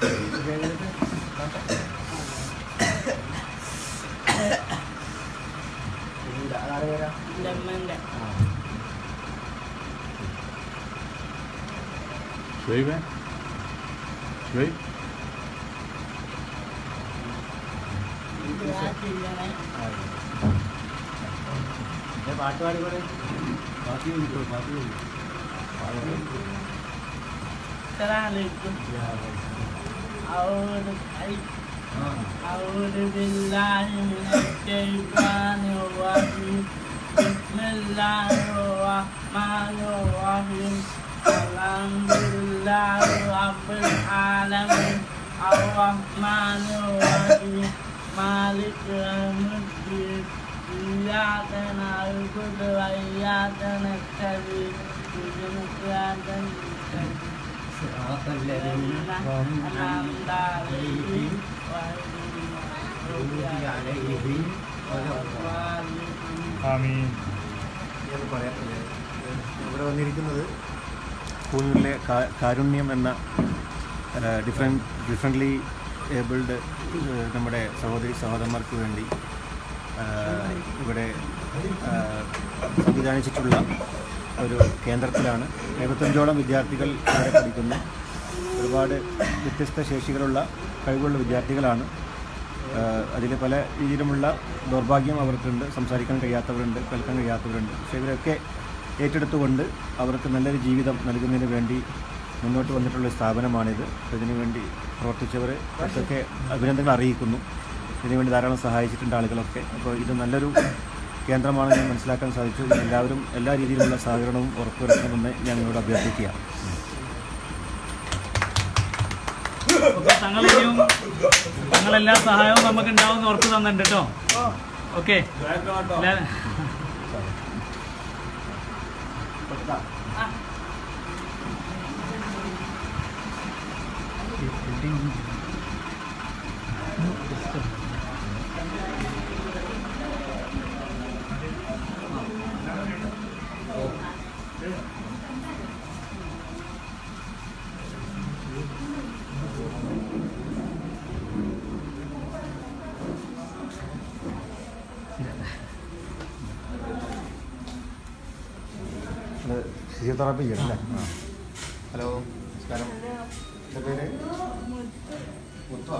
ഇല്ല അതാരെ പേരാ എൻ്റെ അമ്മേൻ്റെ ഷുഹൈബേ ഷുഹൈബ് ചെയ്യണേ ഞാൻ പാട്ട് പാടി കൂടെ പാട്ട് ചോദിക്കോ പാട്ട് ചോദിക്കോ അസ്സലാമലൈക്കും أعوذ أعوذ بالله من الشيطان الرجيم بسم الله الرحمن الرحيم الحمد لله رب العالمين الرحمن الرحيم مالك يوم الدين إياك نعبد وإياك نستعين اهدنا الصراط المستقيم صراط الذين أنعمت عليهم غير عليهم ولا الضالين ആമീൻ ഞാൻ പറയാം ഇവിടെ വന്നിരിക്കുന്നത് സ്കൂളിലെ കാരുണ്യം എന്ന ഡിഫറെൻറ്റ് ഡിഫറെൻ്റ്ലി ഏബിൾഡ് നമ്മുടെ സഹോദരി സഹോദരന്മാർക്ക് വേണ്ടി ആ, ഇവിടെ ആ, സംവിധാനിച്ചിട്ടുള്ള ഒരു കേന്ദ്രത്തിലാണ് എഴുപത്തഞ്ചോളം വിദ്യാർത്ഥികൾ ഇവിടെ പഠിക്കുന്നു ഒരുപാട് വ്യത്യസ്ത ശേഷികളുള്ള കഴിവുള്ള വിദ്യാർത്ഥികളാണ് അതിൽ പല രീതിയിലുമുള്ള ദൗർഭാഗ്യം അവർക്കുണ്ട് സംസാരിക്കാൻ കഴിയാത്തവരുണ്ട് കേൾക്കാൻ കഴിയാത്തവരുണ്ട് പക്ഷേ ഇവരൊക്കെ ഏറ്റെടുത്തുകൊണ്ട് അവർക്ക് നല്ലൊരു ജീവിതം നൽകുന്നതിന് വേണ്ടി മുന്നോട്ട് വന്നിട്ടുള്ള ഒരു സ്ഥാപനമാണിത് അപ്പോൾ ഇതിനു വേണ്ടി പ്രവർത്തിച്ചവർ അവർക്കൊക്കെ അഭിനന്ദനങ്ങൾ അറിയിക്കുന്നു ഇതിനുവേണ്ടി ധാരാളം സഹായിച്ചിട്ടുണ്ട് ആളുകളൊക്കെ അപ്പോൾ ഇത് നല്ലൊരു കേന്ദ്രമാണെന്ന് ഞാൻ മനസ്സിലാക്കാൻ സാധിച്ചു ഇതിന് എല്ലാവരും എല്ലാ രീതിയിലുള്ള സഹകരണവും ഉറപ്പുവരുത്തണമെന്ന് ഞങ്ങളോട് അഭ്യർത്ഥിക്കുക ഓക്കെ തങ്ങളിനിയും തങ്ങളെല്ലാ സഹായവും നമുക്ക് ഉണ്ടാവും ഉറപ്പ് തന്നിട്ടുണ്ട് കേട്ടോ ഓക്കെ ഫിസിയോതെറാപ്പി ചെയ്യണം അല്ലേ ഹലോ നമസ്കാരം എൻ്റെ പേര് മുത്തുവ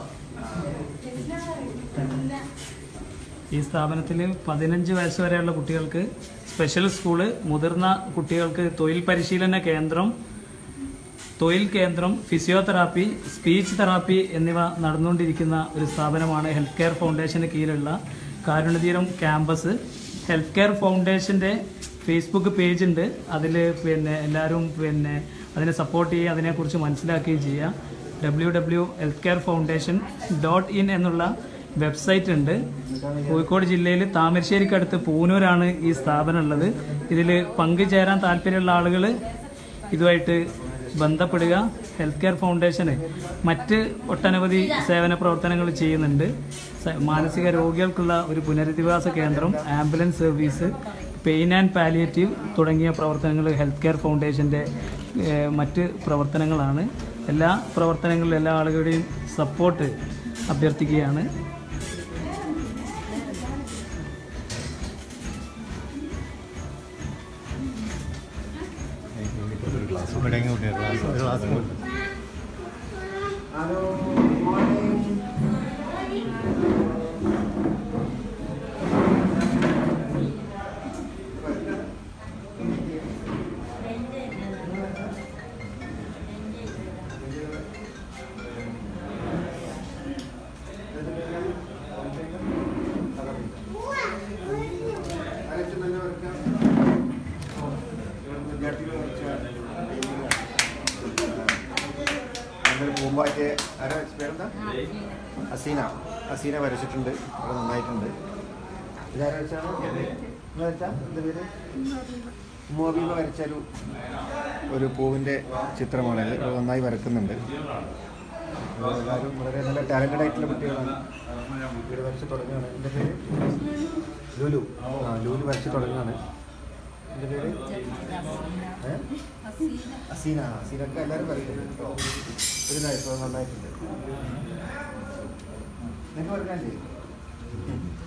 ഈ സ്ഥാപനത്തിൽ പതിനഞ്ച് വയസ്സ് വരെയുള്ള കുട്ടികൾക്ക് സ്പെഷ്യൽ സ്കൂള് മുതിർന്ന കുട്ടികൾക്ക് തൊഴിൽ പരിശീലന കേന്ദ്രം തൊഴിൽ കേന്ദ്രം ഫിസിയോതെറാപ്പി സ്പീച്ച് തെറാപ്പി എന്നിവ നടന്നുകൊണ്ടിരിക്കുന്ന ഒരു സ്ഥാപനമാണ് ഹെൽത്ത് കെയർ ഫൗണ്ടേഷന് കീഴിലുള്ള കാരുണ്യതീരം ക്യാമ്പസ് ഹെൽത്ത് കെയർ ഫൗണ്ടേഷൻ്റെ ഫേസ്ബുക്ക് പേജ് ഉണ്ട് അതിൽ പിന്നെ എല്ലാവരും പിന്നെ അതിനെ സപ്പോർട്ട് ചെയ്യുക അതിനെക്കുറിച്ച് മനസ്സിലാക്കുകയും ചെയ്യുക W W health care foundation dot in എന്നുള്ള വെബ്സൈറ്റ് ഉണ്ട് കോഴിക്കോട് ജില്ലയിൽ താമരശ്ശേരിക്കടുത്ത് പൂനൂരാണ് ഈ സ്ഥാപനം ഉള്ളത് ഇതിൽ പങ്കുചേരാൻ താല്പര്യമുള്ള ആളുകൾ ഇതുമായിട്ട് ബന്ധപ്പെടുക ഹെൽത്ത് കെയർ ഫൗണ്ടേഷന് മറ്റ് ഒട്ടനവധി സേവന പ്രവർത്തനങ്ങൾ ചെയ്യുന്നുണ്ട് സ- മാനസിക രോഗികൾക്കുള്ള ഒരു പുനരധിവാസ കേന്ദ്രം ambulance service pain and palliative തുടങ്ങിയ പ്രവർത്തനങ്ങൾ ഹെൽത്ത് കെയർ ഫൗണ്ടേഷൻ്റെ ഏഹ്, മറ്റ് പ്രവർത്തനങ്ങളാണ് എല്ലാ പ്രവർത്തനങ്ങളിലും എല്ലാ ആളുകളുടെയും സപ്പോർട്ട് അഭ്യർത്ഥിക്കുകയാണ് ഇവിടെ ക്ലാസ് ഒരു ക്ലാസ് ഹലോ നല്ലൊരു പൂമ്പാറ്റ് ആരാ പേരെന്താ അസീന അസീന വരച്ചിട്ടുണ്ട് അത് നന്നായിട്ടുണ്ട് ഇതാരാ വെച്ചാണ് നിങ്ങൾ വെച്ചാ എന്താ പേര് മോബിമ വരച്ചൊരു ഒരു പൂവിൻ്റെ ചിത്രമാണ് ഇത് അത് നന്നായി വരക്കുന്നുണ്ട് അത് എല്ലാവരും വളരെ നല്ല ടാലൻറ്റഡ് ആയിട്ടുള്ള കുട്ടികളാണ് വീട് വരച്ച് തുടങ്ങുകയാണ് എൻ്റെ പേര് ലുലു ആ ലുലു വരച്ച് തുടങ്ങുകയാണ് എൻ്റെ പേര് ഏ? അസീന അസീനൊക്കെ എല്ലാവരും പറയുന്നുണ്ട് കേട്ടോ ഇതിനായി ഇപ്പോൾ നന്നായിട്ടുണ്ട് നിങ്ങൾക്ക് വരക്കാൻ ചെയ്യും